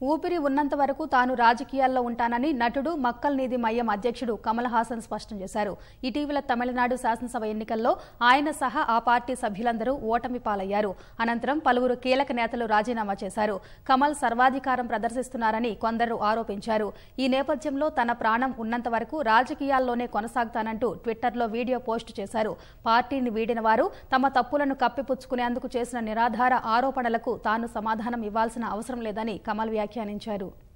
ఊపిరి ఉన్నంత వరకు తాను రాజకీయాల్లో ఉంటానని నటుడు మక్కల్ నీతి మయ్యం అధ్యక్షుడు కమల్ హాసన్ స్పష్టం చేశారు ఇటీవల తమిళనాడు శాసనసభ ఎన్నికల్లో ఆయన సహా ఆ పార్టీ సభ్యులందరూ ఓటమి పాలయ్యారు అనంతరం పలువురు కీలక నేతలు రాజీనామా చేశారు కమల్ సర్వాధికారం ప్రదర్శిస్తున్నారని కొందరు ఆరోపించారు ఈ నేపథ్యంలో తన ప్రాణం ఉన్నంత వరకు రాజకీయాల్లోనే కొనసాగుతానంటూ ట్విట్టర్లో వీడియో పోస్టు చేశారు పార్టీని వీడిన వారు తమ తప్పులను కప్పిపుచ్చుకునేందుకు చేసిన నిరాధార ఆరోపణలకు తాను సమాధానం ఇవ్వాల్సిన అవసరం లేదని కమల్ వ్యాఖ్యానించారు